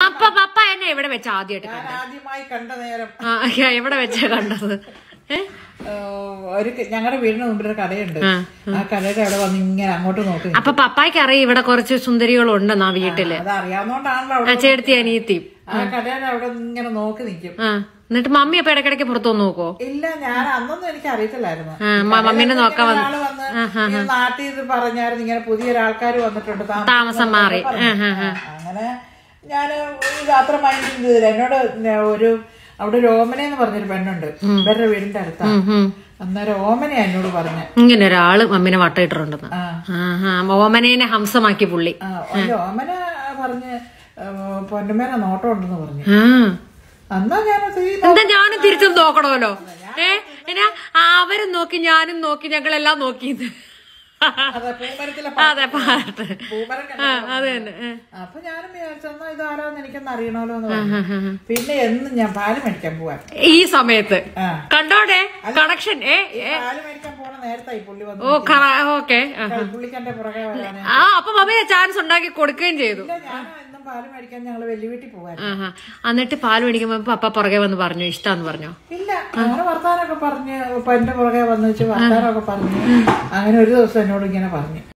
അപ്പൊ പപ്പ എന്നെ എവിടെ വെച്ച ആദ്യമായിട്ട് ഞാൻ ആദ്യമായി കണ്ട നേരം ആ എവിടെ വെച്ചാ കണ്ടത് ഏ? ഏഹ്, ഒരു ഞങ്ങളുടെ വീടിന് മുമ്പിൽ ഒരു കടയുണ്ട് ആ കടയുടെ അവിടെ വന്ന് ഇങ്ങനെ അങ്ങോട്ട് നോക്കി അപ്പൊ പപ്പായ്ക്ക് അറിയാം ഇവിടെ കുറച്ച് സുന്ദരികളുണ്ടെന്ന് ആ വീട്ടില് അത് അറിയാവുന്നോണ്ടാണല്ലോ ആ അവിടെ ചേട്ടത്തി അനിയത്തിയും ആ കടയുടെ അവിടെ ഇങ്ങനെ നോക്കി നിൽക്കും ആ എന്നിട്ട് മമ്മി അപ്പൊ ഇടയ്ക്കിടയ്ക്ക് പുറത്തു നോക്കോ ഇല്ല ഞാൻ അന്നൊന്നും എനിക്ക് അറിയത്തില്ലായിരുന്നു ആ, മ- മമ്മീനെ നോക്കാൻ ഇങ്ങനെ ഒരാള് വന്ന് ഇങ്ങനെ നാട്ടിൽ ഇത് പറഞ്ഞായിരുന്നു ഇങ്ങനെ പുതിയൊരാൾക്കാർ വന്നിട്ടുണ്ട് താമസം താമസം മാറി ആ, ആ, ആ. അങ്ങനെ ഞാൻ ഇത് അത്ര മൈൻഡ് ചെയ്തില്ല എന്നോട് ന- ഒരു അവിടെ ഒരു ഓമന എന്ന് പറഞ്ഞൊരു പെണ്ണുണ്ട് ഇവരുടെ വീടിന്റെ അടുത്താണ് ഉം. അന്നേരം ഓമന എന്നോട് പറഞ്ഞ ഇങ്ങനെ ഒരാള് മമ്മിനെ വട്ടയിട്ടിട്ടുണ്ടെന്ന് ആ ആ ആ ഓമനേനെ ഹംസമാക്കി പുള്ളി ആ, ഒരു ഓമന പറഞ്ഞ് ഏഹ്, പൊന്നമ്മേനെ നോട്ടം ഉണ്ടെന്ന് പറഞ്ഞു ആ അന്നാ ഞാൻ എന്താ ഞാനും തിരിച്ചും നോക്കണമല്ലോ ഏ എന്നാ അവരും നോക്കി ഞാനും നോക്കി ഞങ്ങളെല്ലാം നോക്കിയത് അതെ പൂമരത്തിലെ അതെ പാട്ട് പൂമരം കണ്ടു. ആ അത് തന്നെ ഏ. അപ്പൊ ഞാനും വിചാരിച്ചെന്നാ ഇതാരാന്ന് എനിക്കൊന്ന് അറിയണമല്ലോ എന്ന് പറഞ്ഞു പിന്നെ എന്നും ഞാൻ പാല് മേടിക്കാൻ പോവാൻ ഈ സമയത്ത് ആ കണ്ടോടെ കണക്ഷൻ ഏ ഏ. പാല് മേടിക്കാൻ പോണ നേരത്തായി പുള്ളി വന്നു ഓ ഓക്കെ പുള്ളിക്കന്റെ പുറകെ വരാന് ആ അപ്പൊ മമ്മിയെ ചാൻസ് ഉണ്ടാക്കി കൊടുക്കുകയും ചെയ്തു ഇല്ല ഞാൻ എന്നും പാല് മേടിക്കാൻ ഞങ്ങള് വലിയ വീട്ടിൽ പോവാൻ ആഹാ. എന്നിട്ട് പാൽ മേടിക്കുമ്പോ പപ്പ പുറകെ വന്ന് പറഞ്ഞു ഇഷ്ടാന്ന് പറഞ്ഞോ ഇല്ല അങ്ങനെ വർത്താനൊക്കെ പറഞ്ഞ് ഇപ്പൊ എന്റെ പുറകെ വന്നു വെച്ച് വർത്താനൊക്കെ പറഞ്ഞു അങ്ങനെ ഒരു ദിവസം എന്നോട് ഇങ്ങനെ പറഞ്ഞു